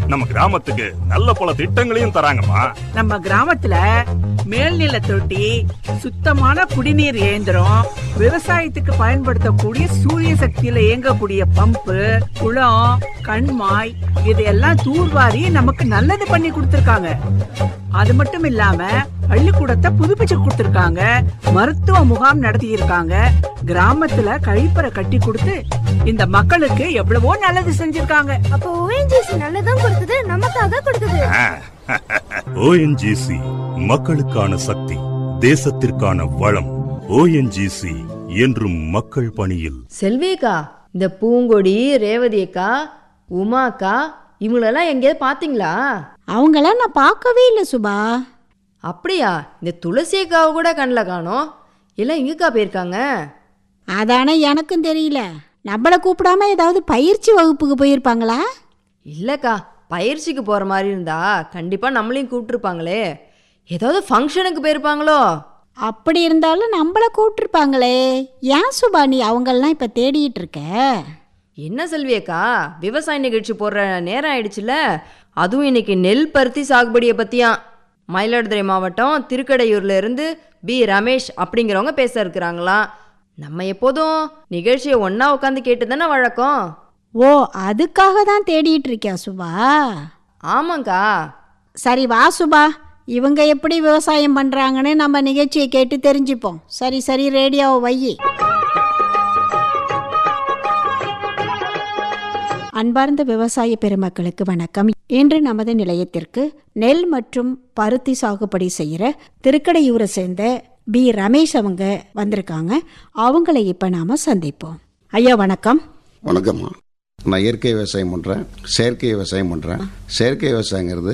நம்ம கிராமத்துக்கு நல்ல பல திட்டங்களையும் தராங்கம்மா நம்ம கிராமத்துல மேல்நில தொட்டி சுத்தமான குடிநீர் இயந்திரம் விவசாயத்துக்கு பயன்படுத்தக்கூடிய சூரிய சக்தியில இயங்கக்கூடிய பம்பு குளம் கண்மாய் இதையெல்லாம் தூர்வாரி நமக்கு நல்லது பண்ணி கொடுத்திருக்காங்க அது மட்டும் இல்லாம பள்ளிக்கூடத்தை புதுப்பிச்சு கொடுத்திருக்காங்க மருத்துவ முகாம் நடத்தி இருக்காங்க கிராமத்துல கழிப்பறை கட்டி கொடுத்து இந்த மக்களுக்கு எவ்வளவோ நல்லது செஞ்சிருக்காங்க அப்போ ஓஎன்ஜிசி நல்லதும் கொடுக்குது நமக்காக கொடுக்குது ஓஎன்ஜிசி மக்களுக்கான சக்தி தேசத்திற்கான வளம் ஓஎன்ஜிசி என்றும் மக்கள் பணியில் செல்வியக்கா இந்த பூங்கொடி ரேவதி அக்கா உமாக்கா இவங்களெல்லாம் எங்கேயாவது பார்த்தீங்களா அவங்களாம் நான் பார்க்கவே இல்லை சுபா அப்படியா இந்த துளசி அக்காவை கூட கண்ணில் காணோம் எல்லாம் எங்கக்கா போயிருக்காங்க அதானே எனக்கும் தெரியல நம்மளை கூப்பிடாம ஏதாவது பயிற்சி வகுப்புக்கு போயிருப்பாங்களா இல்லைக்கா பயிற்சிக்கு போகிற மாதிரி இருந்தா கண்டிப்பாக நம்மளையும் கூப்பிட்டுருப்பாங்களே ஏதாவது ஃபங்க்ஷனுக்கு போயிருப்பாங்களோ அப்படி இருந்தாலும் நம்மளை கூப்பிட்டுருப்பாங்களே ஏன் சுபா நீ அவங்களெலாம் இப்போ தேடிட்டு இருக்க என்ன செல்வியக்கா விவசாய நிகழ்ச்சி போடுற நேரம் ஆயிடுச்சுல அதுவும் இன்னைக்கு நெல் பருத்தி சாகுபடியை பற்றியாம் மயிலாடுதுறை மாவட்டம் திருக்கடையூர்ல இருந்து பி ரமேஷ் அப்படிங்கிறவங்க பேச இருக்கிறாங்களாம் நம்ம எப்போதும் நிகழ்ச்சியை ஒன்றா உட்காந்து கேட்டு தானே வழக்கம் ஓ அதுக்காக தான் தேடிட்டு இருக்கியா சுபா ஆமாங்க்கா சரி வா சுபா இவங்க எப்படி விவசாயம் பண்ணுறாங்கன்னு நம்ம நிகழ்ச்சியை கேட்டு தெரிஞ்சுப்போம் சரி சரி ரேடியோவை வையி அன்பார்ந்த விவசாய பெருமக்களுக்கு வணக்கம் இன்று நமது நிலையத்திற்கு நெல் மற்றும் பருத்தி சாகுபடி செய்கிற திருக்கடையூரை சேர்ந்த பி ரமேஷ் அவங்க வந்திருக்காங்க அவங்கள இப்போ நாம் சந்திப்போம் ஐயா வணக்கம் வணக்கம்மா நான் இயற்கை விவசாயம் பண்ணுறேன் செயற்கை விவசாயம் பண்ணுறேன் செயற்கை விவசாயங்கிறது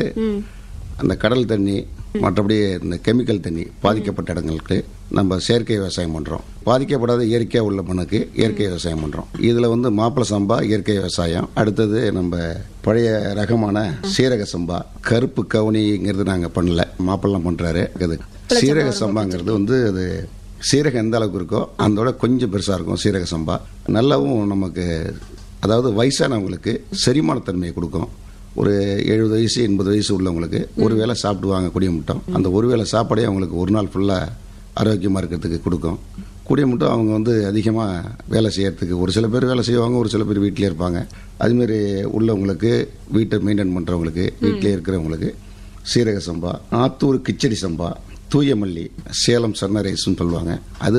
அந்த கடல் தண்ணி மற்றபடி இந்த கெமிக்கல் தண்ணி பாதிக்கப்பட்ட இடங்களுக்கு நம்ம செயற்கை விவசாயம் பண்ணுறோம் பாதிக்கப்படாத இயற்கையாக உள்ள மண்ணுக்கு இயற்கை விவசாயம் பண்ணுறோம் இதில் வந்து மாப்பிள சம்பா இயற்கை விவசாயம் அடுத்தது நம்ம பழைய ரகமான சீரக சம்பா கருப்பு கவுனிங்கிறது நாங்கள் பண்ணல மாப்பிள்ளம் பண்ணுறாரு அது சீரக சம்பாங்கிறது வந்து அது சீரகம் எந்த அளவுக்கு இருக்கோ அதோட கொஞ்சம் பெருசாக இருக்கும் சீரக சம்பா நல்லாவும் நமக்கு அதாவது வயசானவங்களுக்கு செரிமானத்தன்மையை கொடுக்கும் ஒரு எழுபது வயசு எண்பது வயசு உள்ளவங்களுக்கு ஒரு வேளை சாப்பிடுவாங்க குடிய முட்டம் அந்த ஒரு வேளை சாப்பாடே அவங்களுக்கு ஒரு நாள் ஃபுல்லாக ஆரோக்கியமாக இருக்கிறதுக்கு கொடுக்கும் குடிய முட்டம் அவங்க வந்து அதிகமாக வேலை செய்யறதுக்கு ஒரு சில பேர் வேலை செய்வாங்க ஒரு சில பேர் வீட்டிலே இருப்பாங்க அதுமாரி உள்ளவங்களுக்கு வீட்டை மெயின்டைன் பண்ணுறவங்களுக்கு வீட்டிலே இருக்கிறவங்களுக்கு சீரக சம்பா ஆத்தூர் கிச்சடி சம்பா தூய மல்லி சேலம் சன்ன ரைஸ்னு சொல்லுவாங்க அது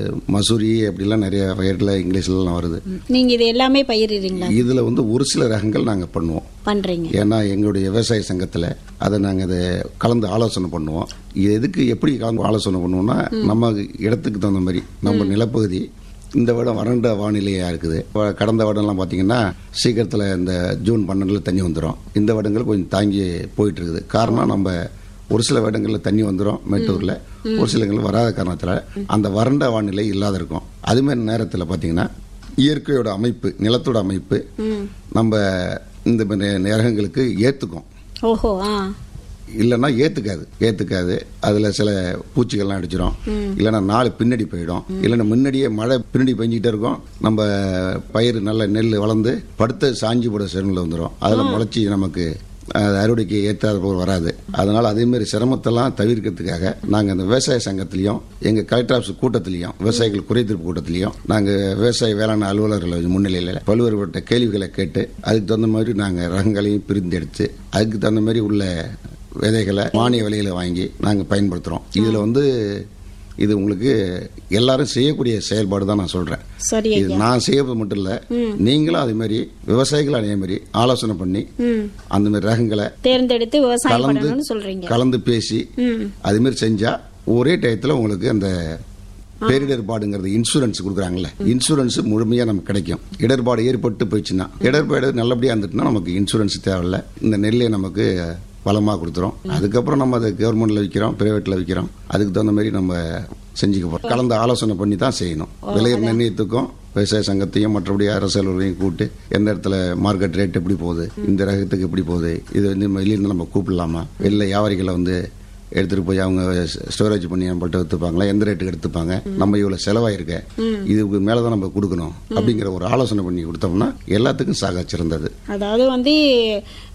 மசூரி அப்படிலாம் நிறைய வகையில் இங்கிலீஷ்லலாம் வருது நீங்கள் இது எல்லாமே பயிரிடுறீங்களா இதில் வந்து ஒரு சில ரகங்கள் நாங்கள் பண்ணுவோம் பண்ணுறீங்க ஏன்னா எங்களுடைய விவசாய சங்கத்தில் அதை நாங்கள் அதை கலந்து ஆலோசனை பண்ணுவோம் இது எதுக்கு எப்படி கலந்து ஆலோசனை பண்ணுவோம்னா நம்ம இடத்துக்கு தகுந்த மாதிரி நம்ம நிலப்பகுதி இந்த வருடம் வறண்ட வானிலையாக இருக்குது இப்ப கடந்த வருடம்லாம் பார்த்தீங்கன்னா சீக்கிரத்தில் இந்த ஜூன் பன்னெண்டில் தண்ணி வந்துடும் இந்த வருடங்கள் கொஞ்சம் தாங்கி போயிட்டு இருக்குது காரணம் நம்ம ஒரு சில வருடங்களில் தண்ணி வந்துடும் மேட்டூரில் ஒரு சில இடங்களில் வராத காரணத்தில் அந்த வறண்ட வானிலை இல்லாத இருக்கும் அதுமாரி நேரத்தில் பார்த்தீங்கன்னா இயற்கையோட அமைப்பு நிலத்தோட அமைப்பு நம்ம இந்த மாதிரி நேரங்களுக்கு ஏற்றுக்கும் ஓஹோ ஆ இல்லைன்னா ஏத்துக்காது ஏத்துக்காது அதுல சில பூச்சிகள்லாம் அடிச்சிடும் இல்லைன்னா நாலு பின்னாடி போயிடும் இல்லைன்னா முன்னாடியே மழை பின்னாடி பெஞ்சிக்கிட்டே இருக்கும் நம்ம பயிர் நல்ல நெல் வளர்ந்து படுத்த சாஞ்சி போட சூழ்நிலை வந்துடும் அதுல முளைச்சி நமக்கு அது அறுவடைக்கு ஏற்றாத போல் வராது அதனால அதே மாதிரி சிரமத்தெல்லாம் தவிர்க்கிறதுக்காக நாங்கள் அந்த விவசாய சங்கத்திலையும் எங்க கலெக்டர் ஆஃபீஸ் கூட்டத்திலையும் விவசாயிகள் குறைதீர்ப்பு கூட்டத்திலையும் நாங்கள் விவசாய வேளாண் அலுவலர்கள் முன்னிலையில் பல்வேறுபட்ட கேள்விகளை கேட்டு அதுக்கு தகுந்த மாதிரி நாங்கள் ரகங்களையும் பிரிந்தெடுத்து அதுக்கு தகுந்த மாதிரி உள்ள விதைகளை மானிய விலையில வாங்கி நாங்கள் பயன்படுத்துகிறோம் இதில் வந்து இது உங்களுக்கு எல்லாரும் செய்யக்கூடிய செயல்பாடு தான் நான் சொல்றேன் சரி இது நான் செய்யறது மட்டும் இல்ல நீங்களும் அதே மாதிரி விவசாயிகளும் அதே மாதிரி ஆலோசனை பண்ணி அந்த மாதிரி ரகங்களை தேர்ந்தெடுத்து விவசாயம் கலந்து பண்ணணும்னு சொல்றீங்க கலந்து பேசி அது மாதிரி செஞ்சா ஒரே டயத்துல உங்களுக்கு அந்த பேரிடர்பாடுங்கிறது இன்சூரன்ஸ் கொடுக்குறாங்கல்ல இன்சூரன்ஸ் முழுமையா நமக்கு கிடைக்கும் இடர்பாடு ஏற்பட்டு போயிடுச்சுன்னா இடர்பாடு நல்லபடியா இருந்துட்டுனா நமக்கு இன்சூரன்ஸ் தேவையில்ல இந்த நெல்லை நமக்கு பலமா கொடுத்துரும் அதுக்கப்புறம் நம்ம அதை கவர்மெண்ட்ல விற்கிறோம் பிரைவேட்ல விற்கிறோம் அதுக்கு தகுந்த மாதிரி நம்ம செஞ்சுக்க போறோம் கலந்து ஆலோசனை பண்ணி தான் செய்யணும் விலை நிர்ணயத்துக்கும் விவசாய சங்கத்தையும் மற்றபடி அரசு அலுவலரையும் கூப்பிட்டு எந்த இடத்துல மார்க்கெட் ரேட் எப்படி போகுது இந்த ரகத்துக்கு எப்படி போகுது இது வந்து வெளியிருந்து நம்ம கூப்பிடலாமா வெளில வியாபாரிகளை வந்து எடுத்துட்டு போய் அவங்க ஸ்டோரேஜ் பண்ணி நம்மள்ட்ட எடுத்துப்பாங்களா எந்த ரேட்டுக்கு எடுத்துப்பாங்க நம்ம இவ்வளவு செலவாயிருக்க இதுக்கு மேலதான் நம்ம கொடுக்கணும் அப்படிங்கிற ஒரு ஆலோசனை பண்ணி கொடுத்தோம்னா எல்லாத்துக்கும் சாக சிறந்தது அதாவது வந்து